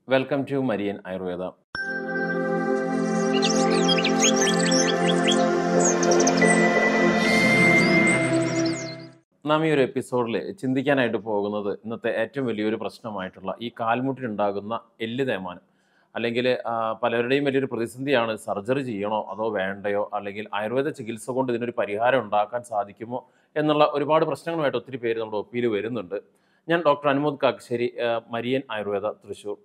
welcome to Marian Ayurveda നാം ഈ ഒരു എപ്പിസോഡിൽ ചിന്തിക്കാനായിട്ട് പോകുന്നത് ഇന്നത്തെ ഏറ്റവും വലിയൊരു പ്രശ്നമായിട്ടുള്ള ഈ കാൽമുട്ടിനുണ്ടാകുന്ന എല്ല് തേമാനം അല്ലെങ്കിൽ ആ, പലരുടെയും വലിയൊരു പ്രതിസന്ധിയാണ് സർജറി ചെയ്യണോ അതോ വേണ്ടയോ അല്ലെങ്കിൽ ആയുർവേദ ചികിത്സ കൊണ്ട് ഇതിനൊരു പരിഹാരം ഉണ്ടാക്കാൻ സാധിക്കുമോ എന്നുള്ള ഒരുപാട് പ്രശ്നങ്ങളുമായിട്ട് ഒത്തിരി പേര് നമ്മുടെ ഒപ്പിയിൽ വരുന്നുണ്ട് ഞാൻ ഡോക്ടർ അനുമോദ് കാക്കശ്ശേരി ആ, മരിയൻ ആയുർവേദ തൃശ്ശൂർ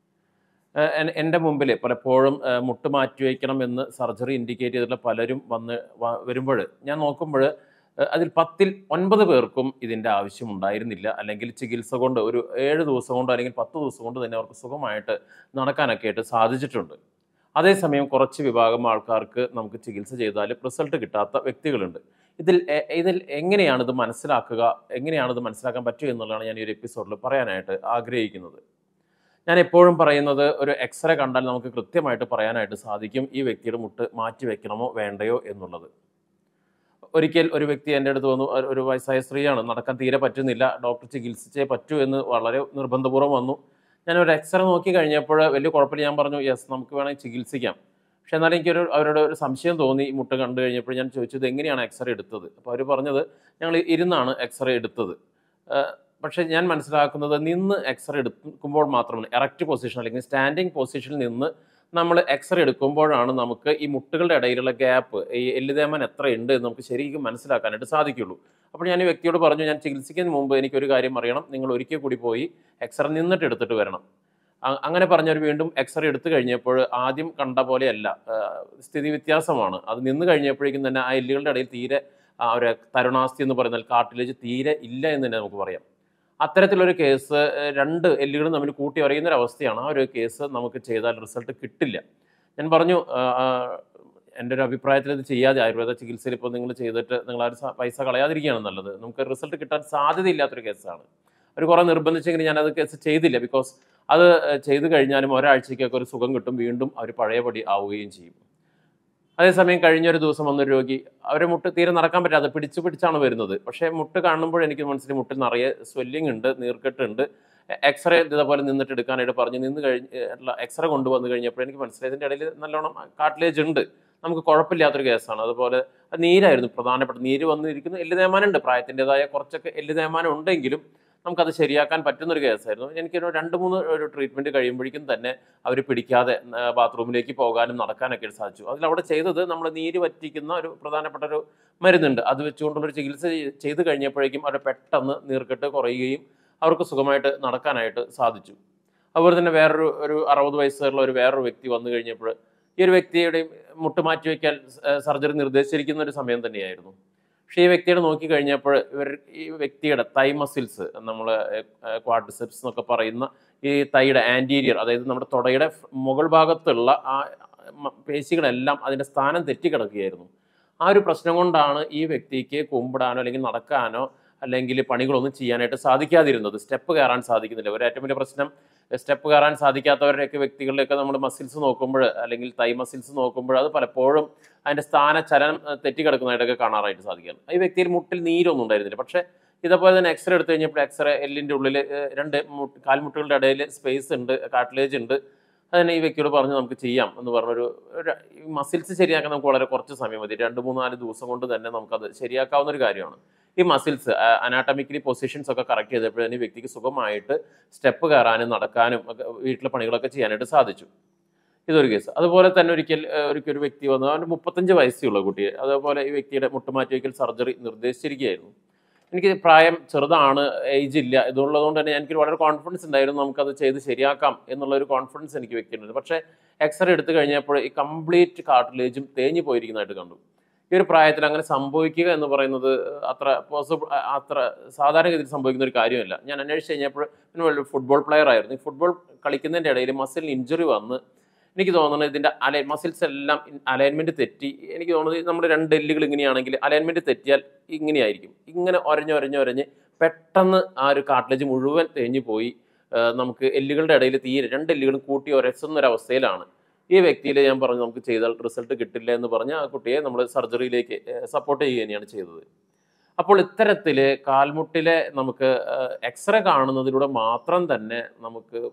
ഏഹ് എൻ- എൻ്റെ മുമ്പിൽ പലപ്പോഴും ഏഹ് മുട്ട് മാറ്റി വയ്ക്കണം എന്ന് സർജറി ഇൻഡിക്കേറ്റ് ചെയ്തിട്ടുള്ള പലരും വന്ന് വരുമ്പോൾ ഞാൻ നോക്കുമ്പോൾ അതിൽ പത്തിൽ ഒൻപത് പേർക്കും ഇതിൻ്റെ ആവശ്യം ഉണ്ടായിരുന്നില്ല അല്ലെങ്കിൽ ചികിത്സ കൊണ്ട് ഒരു ഏഴ് ദിവസം കൊണ്ട് അല്ലെങ്കിൽ പത്ത് ദിവസം കൊണ്ട് തന്നെ അവർക്ക് സുഖമായിട്ട് നടക്കാനൊക്കെ ആയിട്ട് സാധിച്ചിട്ടുണ്ട് അതേസമയം കുറച്ച് വിഭാഗം ആൾക്കാർക്ക് നമുക്ക് ചികിത്സ ചെയ്താൽ റിസൾട്ട് കിട്ടാത്ത വ്യക്തികളുണ്ട് ഇതിൽ എ- ഇതിൽ എങ്ങനെയാണ് ഇത് മനസ്സിലാക്കുക എങ്ങനെയാണ് ഇത് മനസ്സിലാക്കാൻ പറ്റുക എന്നുള്ളതാണ് ഞാൻ ഈ ഒരു എപ്പിസോഡിൽ പറയാനായിട്ട് ആഗ്രഹിക്കുന്നത് ഞാൻ എപ്പോഴും പറയുന്നത് ഒരു എക്സ്റേ കണ്ടാൽ നമുക്ക് കൃത്യമായിട്ട് പറയാനായിട്ട് സാധിക്കും ഈ വ്യക്തിയുടെ മുട്ട് മാറ്റി വെക്കണമോ വേണ്ടയോ എന്നുള്ളത് ഒരിക്കൽ ഒരു വ്യക്തി എൻ്റെ അടുത്ത് വന്നു ഒരു- ഒരു വയസ്സായ സ്ത്രീയാണ് നടക്കാൻ തീരെ പറ്റുന്നില്ല ഡോക്ടർ ചികിത്സിച്ചേ പറ്റൂ എന്ന് വളരെ നിർബന്ധപൂർവ്വം വന്നു ഞാൻ ഒരു എക്സ്റേ നോക്കി കഴിഞ്ഞപ്പോൾ വലിയ കുഴപ്പമില്ല ഞാൻ പറഞ്ഞു യെസ് നമുക്ക് വേണമെങ്കിൽ ചികിത്സിക്കാം പക്ഷെ എന്നാലും എനിക്കൊരു അവരുടെ ഒരു സംശയം തോന്നി ഈ മുട്ട കണ്ടു കഴിഞ്ഞപ്പോൾ ഞാൻ ചോദിച്ചത് എങ്ങനെയാണ് എക്സ്റേ എടുത്തത് അപ്പോൾ അവർ പറഞ്ഞത് ഞങ്ങൾ ഇരുന്നാണ് എക്സ്റേ എടുത്തത് ഏഹ് പക്ഷേ ഞാൻ മനസ്സിലാക്കുന്നത് നിന്ന് എക്സ്റേ എടുക്കുമ്പോൾ മാത്രമാണ് എറക്റ്റ് പൊസിഷൻ അല്ലെങ്കിൽ സ്റ്റാൻഡിങ് പൊസിഷനിൽ നിന്ന് നമ്മൾ എക്സ്റേ എടുക്കുമ്പോഴാണ് നമുക്ക് ഈ മുട്ടുകളുടെ ഇടയിലുള്ള ഗ്യാപ്പ് ഈ എല്ലുതേമൻ എത്ര ഉണ്ട് എന്ന് നമുക്ക് ശരിക്കും മനസ്സിലാക്കാനായിട്ട് സാധിക്കുള്ളൂ അപ്പോൾ ഞാൻ ഈ വ്യക്തിയോട് പറഞ്ഞു ഞാൻ ചികിത്സിക്കുന്നതിന് മുമ്പ് എനിക്കൊരു കാര്യം അറിയണം നിങ്ങൾ ഒരിക്കൽ കൂടി പോയി എക്സ്റേ നിന്നിട്ട് എടുത്തിട്ട് വരണം അ- അങ്ങനെ പറഞ്ഞവർ വീണ്ടും എക്സ്റേ എടുത്തു കഴിഞ്ഞപ്പോൾ ആദ്യം കണ്ട പോലെയല്ല ആ, സ്ഥിതി വ്യത്യാസമാണ് അത് നിന്ന് കഴിഞ്ഞപ്പോഴേക്കും തന്നെ ആ എല്ലുകളുടെ ഇടയിൽ തീരെ ആ ഒരു തരുണാസ്ഥി എന്ന് പറയുന്ന കാർട്ടിലേജ് തീരെ ഇല്ല എന്ന് തന്നെ നമുക്ക് പറയാം അത്തരത്തിലൊരു കേസ് ഏഹ്, രണ്ട് എല്ലുകളും തമ്മിൽ കൂട്ടി അറിയുന്ന ഒരു അവസ്ഥയാണ് ആ ഒരു കേസ് നമുക്ക് ചെയ്താൽ റിസൾട്ട് കിട്ടില്ല ഞാൻ പറഞ്ഞു ആ, ആ, എൻ്റെ ഒരു അഭിപ്രായത്തിൽ ഇത് ചെയ്യാതെ ആയുർവേദ ചികിത്സയിൽ ഇപ്പോൾ നിങ്ങൾ ചെയ്തിട്ട് നിങ്ങൾ ആ ഒരു സ- പൈസ കളയാതിരിക്കുകയാണ് നല്ലത് നമുക്ക് റിസൾട്ട് കിട്ടാൻ സാധ്യതയില്ലാത്തൊരു കേസാണ് ഒരു കുറേ നിർബന്ധിച്ചെങ്കിൽ ഞാനത് കേസ് ചെയ്തില്ല ബിക്കോസ് അത് ഏഹ്, ചെയ്തു കഴിഞ്ഞാലും ഒരാഴ്ചയ്ക്കൊക്കെ ഒരു സുഖം കിട്ടും വീണ്ടും അവർ പഴയപടി ആവുകയും ചെയ്യും അതേസമയം കഴിഞ്ഞൊരു ദിവസം വന്നൊരു രോഗി അവരെ മുട്ട് തീരെ നടക്കാൻ പറ്റാതെ പിടിച്ച് പിടിച്ചാണ് വരുന്നത് പക്ഷേ മുട്ട് കാണുമ്പോൾ എനിക്ക് മനസ്സിൽ മുട്ടിൽ നിറയെ സ്വെല്ലിംഗ് ഉണ്ട് നീർക്കെട്ടുണ്ട് എക്സ്റേ ഇതേപോലെ നിന്നിട്ട് എടുക്കാനായിട്ട് പറഞ്ഞു നിന്ന് കഴിഞ്ഞ് എക്സ്റേ കൊണ്ടുവന്ന് കഴിഞ്ഞപ്പോൾ എനിക്ക് മനസ്സിലായി ഇതിൻ്റെ ഇടയിൽ നല്ലോണം കാട്ടിലേജ് ഉണ്ട് നമുക്ക് കുഴപ്പമില്ലാത്തൊരു കേസാണ് അതുപോലെ അത് നീരായിരുന്നു പ്രധാനപ്പെട്ട നീര് വന്നിരിക്കുന്നു എല്ല് തേമാനം ഉണ്ട് പ്രായത്തിൻ്റെതായ കുറച്ചൊക്കെ എല്ല് തേമാനം ഉണ്ടെങ്കിലും നമുക്കത് ശരിയാക്കാൻ പറ്റുന്നൊരു കേസായിരുന്നു എനിക്കൊരു രണ്ട് മൂന്ന് ഒരു ട്രീറ്റ്മെൻറ്റ് കഴിയുമ്പോഴേക്കും തന്നെ അവർ പിടിക്കാതെ ആ, ബാത്റൂമിലേക്ക് പോകാനും നടക്കാനൊക്കെ സാധിച്ചു അതിൽ അവിടെ ചെയ്തത് നമ്മൾ നീര് വറ്റിക്കുന്ന ഒരു പ്രധാനപ്പെട്ട ഒരു മരുന്നുണ്ട് അത് വെച്ചുകൊണ്ടുള്ളൊരു ചികിത്സ ചെയ്- ചെയ്ത് കഴിഞ്ഞപ്പോഴേക്കും അവർ പെട്ടെന്ന് നീർക്കെട്ട് കുറയുകയും അവർക്ക് സുഖമായിട്ട് നടക്കാനായിട്ട് സാധിച്ചു അതുപോലെ തന്നെ വേറൊരു ഒരു അറുപത് വയസ്സുള്ള ഒരു വേറൊരു വ്യക്തി വന്നു കഴിഞ്ഞപ്പോൾ ഈ ഒരു വ്യക്തിയുടെയും മുട്ട് മാറ്റി വയ്ക്കാൻ സർജറി നിർദ്ദേശിച്ചിരിക്കുന്ന ഒരു സമയം തന്നെയായിരുന്നു പക്ഷേ ഈ വ്യക്തിയുടെ നോക്കി കഴിഞ്ഞപ്പോൾ ഇവർ ഈ വ്യക്തിയുടെ തൈ മസിൽസ് നമ്മൾ ക്വാഡ്രിസെപ്സ് എന്നൊക്കെ പറയുന്ന ഈ തൈയുടെ ആൻറ്റീരിയർ അതായത് നമ്മുടെ തുടയുടെ ഫ് മുകൾ ഭാഗത്തുള്ള ആ മ- പേശികളെല്ലാം അതിൻ്റെ സ്ഥാനം തെറ്റിക്കിടക്കുകയായിരുന്നു ആ ഒരു പ്രശ്നം കൊണ്ടാണ് ഈ വ്യക്തിക്ക് കുമ്പിടാനോ അല്ലെങ്കിൽ നടക്കാനോ അല്ലെങ്കിൽ പണികളൊന്നും ചെയ്യാനായിട്ട് സാധിക്കാതിരുന്നത് സ്റ്റെപ്പ് കയറാൻ സാധിക്കുന്നില്ല ഒരു ഏറ്റവും വലിയ പ്രശ്നം സ്റ്റെപ്പ് കയറാൻ സാധിക്കാത്തവരുടെയൊക്കെ വ്യക്തികളിലൊക്കെ നമ്മൾ മസിൽസ് നോക്കുമ്പോൾ അല്ലെങ്കിൽ തൈ മസിൽസ് നോക്കുമ്പോൾ അത് പലപ്പോഴും അതിൻ്റെ സ്ഥാന ചലനം ഏഹ്, തെറ്റിക്കിടക്കുന്നതായിട്ടൊക്കെ കാണാനായിട്ട് സാധിക്കും ഈ വ്യക്തിയിൽ മുട്ടിൽ നീരൊന്നും ഉണ്ടായിരുന്നില്ല പക്ഷേ ഇതേപോലെ തന്നെ എക്സ്റേ എടുത്തു കഴിഞ്ഞപ്പോൾ എക്സ്റേ എല്ലിൻ്റെ ഉള്ളിൽ ഏഹ്, രണ്ട് മുട്ട് കാൽമുട്ടുകളുടെ ഇടയിൽ സ്പേസ് ഉണ്ട് കാർട്ടിലേജ് ഉണ്ട് അതിനെ ഈ വ്യക്തിയോട് പറഞ്ഞു നമുക്ക് ചെയ്യാം എന്ന് പറഞ്ഞൊരു ഒരു മസിൽസ് ശരിയാക്കാൻ നമുക്ക് വളരെ കുറച്ച് സമയം മതി രണ്ട് മൂന്ന് നാല് ദിവസം കൊണ്ട് തന്നെ നമുക്കത് ശരിയാക്കാവുന്ന ഒരു കാര്യമാണ് ഈ മസിൽസ് അനാട്ടമിക്കലി പൊസിഷൻസ് ഒക്കെ കറക്റ്റ് ചെയ്തപ്പോഴേ ഈ വ്യക്തിക്ക് സുഖമായിട്ട് സ്റ്റെപ്പ് കയറാനും നടക്കാനും ഒക്കെ വീട്ടിലെ പണികളൊക്കെ ചെയ്യാനായിട്ട് സാധിച്ചു ഇതൊരു കേസ് അതുപോലെ തന്നെ ഒരിക്കൽ ഏഹ്, ഒരിക്കൽ ഒരു വ്യക്തി വന്നു അവൻ്റെ മുപ്പത്തഞ്ച് വയസ്സുള്ള കുട്ടിയെ അതേപോലെ ഈ വ്യക്തിയുടെ മുട്ടുമാറ്റി വയ്ക്കൽ സർജറി നിർദ്ദേശിച്ചിരിക്കുകയായിരുന്നു എനിക്ക് പ്രായം ചെറുതാണ് ഏജ് ഇല്ല ഇതുള്ളതുകൊണ്ട് തന്നെ എനിക്ക് വളരെ കോൺഫിഡൻസ് ഉണ്ടായിരുന്നു നമുക്കത് ചെയ്ത് ശരിയാക്കാം എന്നുള്ള ഒരു കോൺഫിഡൻസ് എനിക്ക് വ്യക്തിയുണ്ട് പക്ഷേ എക്സ്റേ എടുത്തു കഴിഞ്ഞപ്പോൾ ഈ കംപ്ലീറ്റ് കാർട്ടിലേജും തേഞ്ഞു പോയിരിക്കുന്നതായിട്ട് കണ്ടു ഈ ഒരു പ്രായത്തിൽ അങ്ങനെ സംഭവിക്കുക എന്ന് പറയുന്നത് അത്ര പോസിബിൾ അത്ര സാധാരണഗതിയിൽ സംഭവിക്കുന്ന ഒരു കാര്യമല്ല ഞാൻ അന്വേഷിച്ച് കഴിഞ്ഞപ്പോൾ പിന്നെ ഒരു ഫുട്ബോൾ പ്ലെയർ ആയിരുന്നു ഈ ഫുട്ബോൾ കളിക്കുന്നതിൻ്റെ ഇടയിൽ മസിലിന് ഇഞ്ചുറി വന്ന് എനിക്ക് തോന്നുന്നത് ഇതിൻ്റെ അലൈ മസിൽസ് എല്ലാം അലൈൻമെൻറ്റ് തെറ്റി എനിക്ക് തോന്നുന്നത് നമ്മുടെ രണ്ട് എല്ലുകൾ ഇങ്ങനെയാണെങ്കിൽ അലൈൻമെൻറ്റ് തെറ്റിയാൽ ഇങ്ങനെയായിരിക്കും ഇങ്ങനെ ഒരഞ്ഞ് ഒരഞ്ഞ് ഒരഞ്ഞ് പെട്ടെന്ന് ആ ഒരു കാർട്ടിലേജ് മുഴുവൻ തേഞ്ഞു പോയി ആ, നമുക്ക് എല്ലുകളുടെ ഇടയിൽ തീരെ രണ്ട് എല്ലുകളും കൂട്ടി ഒരസുന്ന ഒരു അവസ്ഥയിലാണ് ഈ വ്യക്തിയിൽ ഞാൻ പറഞ്ഞു നമുക്ക് ചെയ്താൽ റിസൾട്ട് കിട്ടില്ല എന്ന് പറഞ്ഞ് ആ കുട്ടിയെ നമ്മൾ സർജറിയിലേക്ക് സപ്പോർട്ട് ചെയ്യുക തന്നെയാണ് ചെയ്തത് അപ്പോൾ ഇത്തരത്തിൽ കാൽമുട്ടിലെ നമുക്ക് എക്സ്റേ കാണുന്നതിലൂടെ മാത്രം തന്നെ നമുക്ക്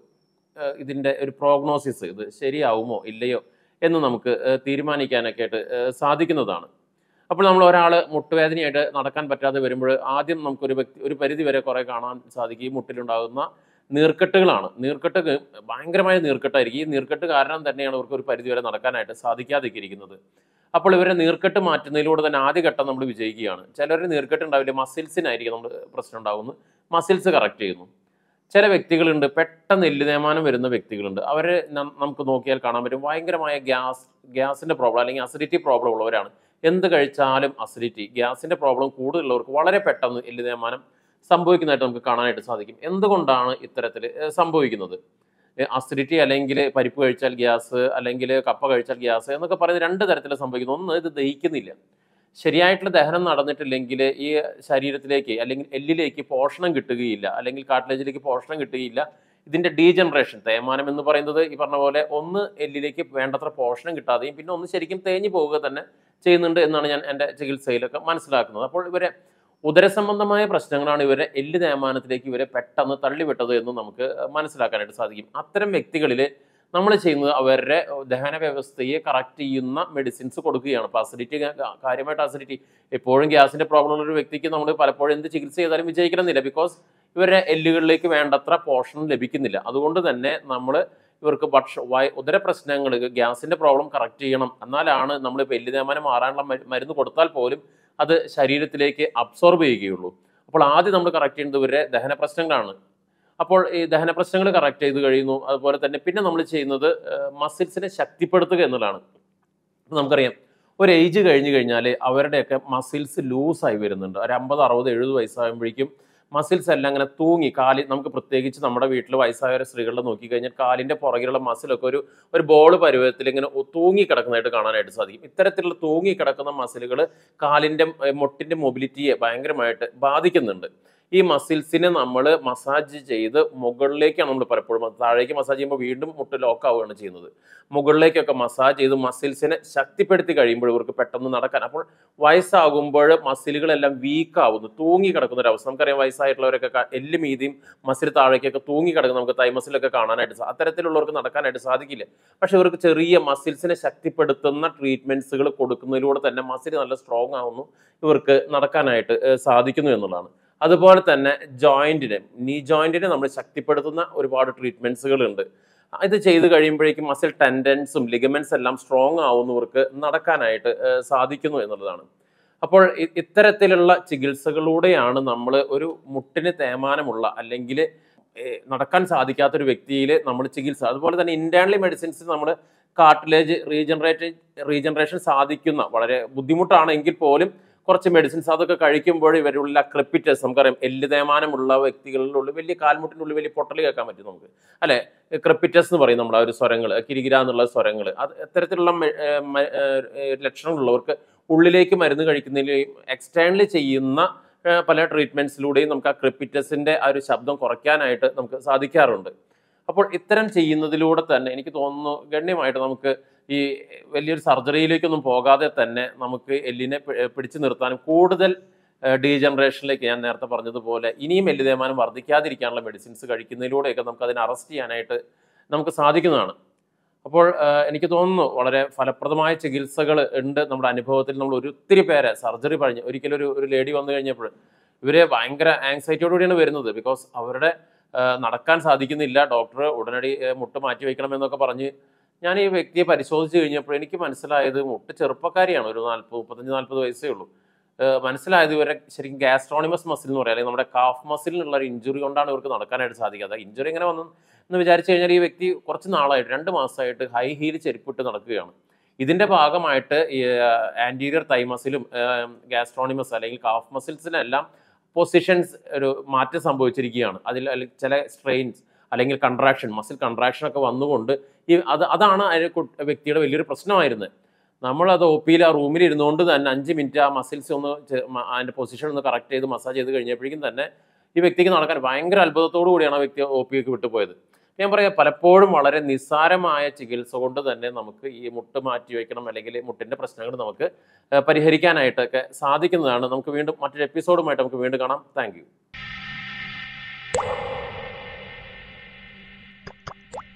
ഏഹ്, ഇതിൻ്റെ ഒരു പ്രോഗ്നോസിസ് ഇത് ശരിയാവുമോ ഇല്ലയോ എന്ന് നമുക്ക് ഏഹ്, തീരുമാനിക്കാനൊക്കെ ആയിട്ട് ഏഹ്, സാധിക്കുന്നതാണ് അപ്പോൾ നമ്മൾ ഒരാൾ മുട്ടുവേദനയായിട്ട് നടക്കാൻ പറ്റാതെ വരുമ്പോൾ ആദ്യം നമുക്കൊരു വ്യക്തി ഒരു പരിധി വരെ കുറേ കാണാൻ സാധിക്കും ഈ മുട്ടിലുണ്ടാകുന്ന നീർക്കെട്ടുകളാണ് നീർക്കെട്ട് ഭയങ്കരമായ നീർക്കെട്ടായിരിക്കും ഈ നീർക്കെട്ട് കാരണം തന്നെയാണ് ഇവർക്ക് ഒരു പരിധി വരെ നടക്കാനായിട്ട് സാധിക്കാതൊക്കെ ഇരിക്കുന്നത് അപ്പോൾ ഇവരെ നീർക്കെട്ട് മാറ്റുന്നതിലൂടെ തന്നെ ആദ്യഘട്ടം നമ്മൾ വിജയിക്കുകയാണ് ചിലരുടെ നീർക്കെട്ട് ഉണ്ടാവില്ല മസിൽസിനായിരിക്കും നമ്മൾ പ്രശ്നം ഉണ്ടാകുന്നു മസിൽസ് കറക്റ്റ് ചെയ്യുന്നു ചില വ്യക്തികളുണ്ട് പെട്ടെന്ന് എല്ല് തേയ്മാനം വരുന്ന വ്യക്തികളുണ്ട് അവരെ നം- നമുക്ക് നോക്കിയാൽ കാണാൻ പറ്റും ഭയങ്കരമായ ഗ്യാസ് ഗ്യാസിൻ്റെ പ്രോബ്ലം അല്ലെങ്കിൽ അസിഡിറ്റി പ്രോബ്ലം ഉള്ളവരാണ് എന്ത് കഴിച്ചാലും അസിഡിറ്റി ഗ്യാസിൻ്റെ പ്രോബ്ലം കൂടുതലുള്ളവർക്ക് വളരെ പെട്ടെന്ന് എല്ല് തേയ്മാനം സംഭവിക്കുന്നതായിട്ട് നമുക്ക് കാണാനായിട്ട് സാധിക്കും എന്തുകൊണ്ടാണ് ഇത്തരത്തിൽ സംഭവിക്കുന്നത് അസിഡിറ്റി അല്ലെങ്കിൽ പരിപ്പ് കഴിച്ചാൽ ഗ്യാസ് അല്ലെങ്കിൽ കപ്പ കഴിച്ചാൽ ഗ്യാസ് എന്നൊക്കെ പറയുന്നത് രണ്ട് തരത്തിൽ സംഭവിക്കുന്നു ഒന്ന് ഇത് ദഹിക്കുന്നില്ല ശരിയായിട്ടുള്ള ദഹനം നടന്നിട്ടില്ലെങ്കിൽ ഈ ശരീരത്തിലേക്ക് അല്ലെങ്കിൽ എല്ലിലേക്ക് പോഷണം കിട്ടുകയില്ല അല്ലെങ്കിൽ കാട്ടിലേജിലേക്ക് പോഷണം കിട്ടുകയില്ല ഇതിന്റെ ഡീജനറേഷൻ തേയ്മാനം എന്ന് പറയുന്നത് ഈ പറഞ്ഞ പോലെ ഒന്ന് എല്ലിലേക്ക് വേണ്ടത്ര പോഷണം കിട്ടാതെയും പിന്നെ ഒന്ന് ശരിക്കും തേഞ്ഞു പോവുക തന്നെ ചെയ്യുന്നുണ്ട് എന്നാണ് ഞാൻ എൻ്റെ ചികിത്സയിലൊക്കെ മനസ്സിലാക്കുന്നത് അപ്പോൾ ഇവരെ ഉദരസംബന്ധമായ പ്രശ്നങ്ങളാണ് ഇവരെ എല്ല് തേയ്മാനത്തിലേക്ക് ഇവരെ പെട്ടെന്ന് തള്ളിവിട്ടത് എന്ന് നമുക്ക് മനസ്സിലാക്കാനായിട്ട് സാധിക്കും അത്തരം വ്യക്തികളിൽ നമ്മൾ ചെയ്യുന്നത് അവരുടെ ദഹന വ്യവസ്ഥയെ കറക്റ്റ് ചെയ്യുന്ന മെഡിസിൻസ് കൊടുക്കുകയാണ് അപ്പോൾ അസിഡിറ്റി കാര്യമായിട്ട് അസിഡിറ്റി എപ്പോഴും ഗ്യാസിന്റെ പ്രോബ്ലം ഉള്ള ഒരു വ്യക്തിക്ക് നമ്മൾ പലപ്പോഴും എന്ത് ചികിത്സ ചെയ്താലും വിജയിക്കണമെന്നില്ല ബിക്കോസ് ഇവരുടെ എല്ലുകളിലേക്ക് വേണ്ടത്ര പോഷണം ലഭിക്കുന്നില്ല അതുകൊണ്ട് തന്നെ നമ്മൾ ഇവർക്ക് ഭക്ഷ വയ ഉദര പ്രശ്നങ്ങൾ ഗ്യാസിന്റെ പ്രോബ്ലം കറക്റ്റ് ചെയ്യണം എന്നാലാണ് നമ്മൾ ഇപ്പോൾ എല്ല് തേയ്മാനം മാറാനുള്ള മരു- മരുന്ന് കൊടുത്താൽ പോലും അത് ശരീരത്തിലേക്ക് അബ്സോർബ് ചെയ്യുകയുള്ളൂ അപ്പോൾ ആദ്യം നമ്മൾ കറക്റ്റ് ചെയ്യുന്നത് ഇവരുടെ ദഹന പ്രശ്നങ്ങളാണ് അപ്പോൾ ഈ ദഹന പ്രശ്നങ്ങൾ കറക്റ്റ് ചെയ്ത് കഴിയുന്നു അതുപോലെ തന്നെ പിന്നെ നമ്മൾ ചെയ്യുന്നത് മസിൽസിനെ ശക്തിപ്പെടുത്തുക എന്നുള്ളതാണ് ഇപ്പൊ നമുക്കറിയാം ഒരു ഏജ് കഴിഞ്ഞ് കഴിഞ്ഞാൽ അവരുടെയൊക്കെ മസിൽസ് ലൂസായി വരുന്നുണ്ട് ഒരു അമ്പത് അറുപത് എഴുപത് വയസ്സാകുമ്പോഴേക്കും മസിൽസ് എല്ലാം അങ്ങനെ തൂങ്ങി കാലി നമുക്ക് പ്രത്യേകിച്ച് നമ്മുടെ വീട്ടിൽ വയസ്സായ സ്ത്രീകളെ നോക്കിക്കഴിഞ്ഞാൽ കാലിൻ്റെ പുറകിലുള്ള മസിലൊക്കെ ഒരു ഒരു ബോൾ പരുവത്തിൽ ഇങ്ങനെ ഒ- തൂങ്ങി കിടക്കുന്നതായിട്ട് കാണാനായിട്ട് സാധിക്കും ഇത്തരത്തിലുള്ള തൂങ്ങി കിടക്കുന്ന മസിലുകൾ കാലിൻ്റെ മുട്ടിൻ്റെ മൊബിലിറ്റിയെ ഭയങ്കരമായിട്ട് ബാധിക്കുന്നുണ്ട് ഈ മസിൽസിനെ നമ്മൾ മസാജ് ചെയ്ത് മുകളിലേക്കാണ് നമ്മൾ പലപ്പോഴും അത് താഴേക്ക് മസാജ് ചെയ്യുമ്പോൾ വീണ്ടും മുട്ട് ലോക്ക് ആവുകയാണ് ചെയ്യുന്നത് മുകളിലേക്കൊക്കെ മസാജ് ചെയ്ത് മസിൽസിനെ ശക്തിപ്പെടുത്തി കഴിയുമ്പോൾ ഇവർക്ക് പെട്ടെന്ന് നടക്കാൻ അപ്പോൾ വയസ്സാകുമ്പോൾ മസിലുകളെല്ലാം വീക്ക് ആവുന്നു തൂങ്ങി കിടക്കുന്ന ഒരു അവസ്ഥ നമുക്കറിയാം വയസ്സായിട്ടുള്ളവരൊക്കെ ക- എല്ല് മീതിയും മസിൽ താഴേക്കൊക്കെ തൂങ്ങി കിടക്കുന്ന നമുക്ക് തൈ മസിലൊക്കെ കാണാനായിട്ട് സാ- അത്തരത്തിലുള്ളവർക്ക് നടക്കാനായിട്ട് സാധിക്കില്ല പക്ഷെ ഇവർക്ക് ചെറിയ മസിൽസിനെ ശക്തിപ്പെടുത്തുന്ന ട്രീറ്റ്മെന്റ്സുകൾ കൊടുക്കുന്നതിലൂടെ തന്നെ മസിൽ നല്ല സ്ട്രോങ് ആവുന്നു ഇവർക്ക് നടക്കാനായിട്ട് ഏഹ്, സാധിക്കുന്നു എന്നുള്ളതാണ് അതുപോലെ തന്നെ ജോയിന്റിനെ നീ ജോയിന്റിനെ നമ്മൾ ശക്തിപ്പെടുത്തുന്ന ഒരുപാട് ട്രീറ്റ്മെന്റ്സുകൾ ഉണ്ട് ഇത് ചെയ്ത് കഴിയുമ്പോഴേക്കും മസിൽ ടെൻഡൻസും ലിഗമെന്റ്സ് എല്ലാം സ്ട്രോങ് ആവുന്നവർക്ക് നടക്കാനായിട്ട് ഏഹ്, സാധിക്കുന്നു എന്നുള്ളതാണ് അപ്പോൾ ഇ- ഇത്തരത്തിലുള്ള ചികിത്സകളിലൂടെയാണ് നമ്മൾ ഒരു മുട്ടിന് തേമാനമുള്ള അല്ലെങ്കിൽ നടക്കാൻ സാധിക്കാത്ത ഒരു വ്യക്തിയിൽ നമ്മൾ ചികിത്സ അതുപോലെ തന്നെ ഇന്റേണലി മെഡിസിൻസ് നമ്മൾ കാർട്ടിലേജ് റീജനറേറ്റ് റീജനറേഷൻ സാധിക്കുന്ന വളരെ ബുദ്ധിമുട്ടാണ് എങ്കിൽ പോലും കുറച്ച് മെഡിസിൻസ് അതൊക്കെ കഴിക്കുമ്പോൾ ഇവരുള്ള ക്രിപ്പിറ്റസ് നമുക്കറിയാം എല്ല് തേമാനമുള്ള വ്യക്തികളിലുള്ള വലിയ കാൽമുട്ടിനുള്ളിൽ വലിയ പൊട്ടൽ കേൾക്കാൻ പറ്റും നമുക്ക് അല്ലെ ക്രിപ്പിറ്റസ് എന്ന് പറയും നമ്മുടെ ആ ഒരു സ്വരങ്ങൾ കിരികിര എന്നുള്ള സ്വരങ്ങൾ അത് ഇത്തരത്തിലുള്ള മെ- ഏർ മ- ഏർ ഏർ ലക്ഷണങ്ങളുള്ളവർക്ക് ഉള്ളിലേക്ക് മരുന്ന് കഴിക്കുന്നതിലെയും എക്സ്റ്റേണലി ചെയ്യുന്ന ഏർ പല ട്രീറ്റ്മെന്റ്സിലൂടെയും നമുക്ക് ആ ക്രിപ്പിറ്റസിന്റെ ആ ഒരു ശബ്ദം കുറയ്ക്കാനായിട്ട് നമുക്ക് സാധിക്കാറുണ്ട് അപ്പോൾ ഇത്തരം ചെയ്യുന്നതിലൂടെ തന്നെ എനിക്ക് തോന്നുന്നു ഗണ്യമായിട്ട് നമുക്ക് ഈ വലിയൊരു സർജറിയിലേക്കൊന്നും പോകാതെ തന്നെ നമുക്ക് എല്ലിനെ പി- പിടിച്ചു നിർത്താനും കൂടുതൽ ഡീജനറേഷനിലേക്ക് ഞാൻ നേരത്തെ പറഞ്ഞതുപോലെ ഇനിയും എല്ല് തേയ്മാനം വർദ്ധിക്കാതിരിക്കാനുള്ള മെഡിസിൻസ് കഴിക്കുന്നതിലൂടെയൊക്കെ നമുക്ക് അതിനെ അറസ്റ്റ് ചെയ്യാനായിട്ട് നമുക്ക് സാധിക്കുന്നതാണ് അപ്പോൾ ആ, എനിക്ക് തോന്നുന്നു വളരെ ഫലപ്രദമായ ചികിത്സകൾ ഉണ്ട് നമ്മുടെ അനുഭവത്തിൽ നമ്മൾ ഒത്തിരി പേരെ സർജറി പറഞ്ഞ് ഒരിക്കലും ഒരു ഒരു ലേഡി വന്നു കഴിഞ്ഞപ്പോൾ ഇവര് ഭയങ്കര ആങ്സൈറ്റിയോടുകൂടിയാണ് വരുന്നത് ബിക്കോസ് അവരുടെ ആ, നടക്കാൻ സാധിക്കുന്നില്ല ഡോക്ടർ ഉടനടി ആ, മുട്ട് മാറ്റി വെക്കണം എന്നൊക്കെ പറഞ്ഞ് ഞാൻ ഈ വ്യക്തിയെ പരിശോധിച്ച് കഴിഞ്ഞപ്പോൾ എനിക്ക് മനസ്സിലായത് മുട്ട് ചെറുപ്പക്കാരിയാണ് ഒരു നാൽപ്പത് മുപ്പത്തഞ്ച് നാൽപ്പത് വയസ്സേ ഉള്ളൂ ഏഹ് മനസ്സിലായത് ഇവരെ ശരിക്കും ഗ്യാസ്ട്രോണിമസ് മസിൽ എന്ന് പറയാം അല്ലെങ്കിൽ നമ്മുടെ കാഫ് മസിലിനുള്ള ഒരു ഇഞ്ചുറി കൊണ്ടാണ് ഇവർക്ക് നടക്കാനായിട്ട് സാധിക്കാതെ ഇഞ്ചുറി എങ്ങനെ വന്നു എന്ന് വിചാരിച്ചു കഴിഞ്ഞാൽ ഈ വ്യക്തി കുറച്ച് നാളായിട്ട് രണ്ട് മാസമായിട്ട് ഹൈ ഹീൽ ചെരുപ്പിട്ട് നടക്കുകയാണ് ഇതിന്റെ ഭാഗമായിട്ട് ഈ ആന്റീരിയർ തൈ മസിലും ഗ്യാസ്ട്രോണിമസ് അല്ലെങ്കിൽ കാഫ് മസിൽസിനെല്ലാം പൊസിഷൻസ് ഒരു മാറ്റം സംഭവിച്ചിരിക്കുകയാണ് അതിൽ അല്ലെങ്കിൽ ചില സ്ട്രെയിൻസ് അല്ലെങ്കിൽ കൺട്രാക്ഷൻ മസിൽ കൺട്രാക്ഷൻ ഒക്കെ വന്നുകൊണ്ട് ഈ അത് അതാണ് ആ ഒരു കു- വ്യക്തിയുടെ വലിയൊരു പ്രശ്നമായിരുന്നത് നമ്മളത് ഒ പിയിൽ ആ റൂമിൽ ഇരുന്നുകൊണ്ട് തന്നെ അഞ്ച് മിനിറ്റ് ആ മസിൽസ് ഒന്ന് ചെ- മ- അതിന്റെ പൊസിഷൻ ഒന്ന് കറക്റ്റ് ചെയ്ത് മസാജ് ചെയ്ത് കഴിഞ്ഞപ്പോഴേക്കും തന്നെ ഈ വ്യക്തിക്ക് നടക്കാൻ ഭയങ്കര അത്ഭുതത്തോടു കൂടിയാണ് ആ വ്യക്തി ഒ പിക്ക് വിട്ടുപോയത് ഞാൻ പറയാം പലപ്പോഴും വളരെ നിസ്സാരമായ ചികിത്സ കൊണ്ട് തന്നെ നമുക്ക് ഈ മുട്ട് മാറ്റി വയ്ക്കണം അല്ലെങ്കിൽ മുട്ടിന്റെ പ്രശ്നങ്ങൾ നമുക്ക് ഏഹ്, പരിഹരിക്കാനായിട്ടൊക്കെ സാധിക്കുന്നതാണ് നമുക്ക് വീണ്ടും മറ്റൊരു എപ്പിസോഡുമായിട്ട് നമുക്ക് വീണ്ടും കാണാം താങ്ക്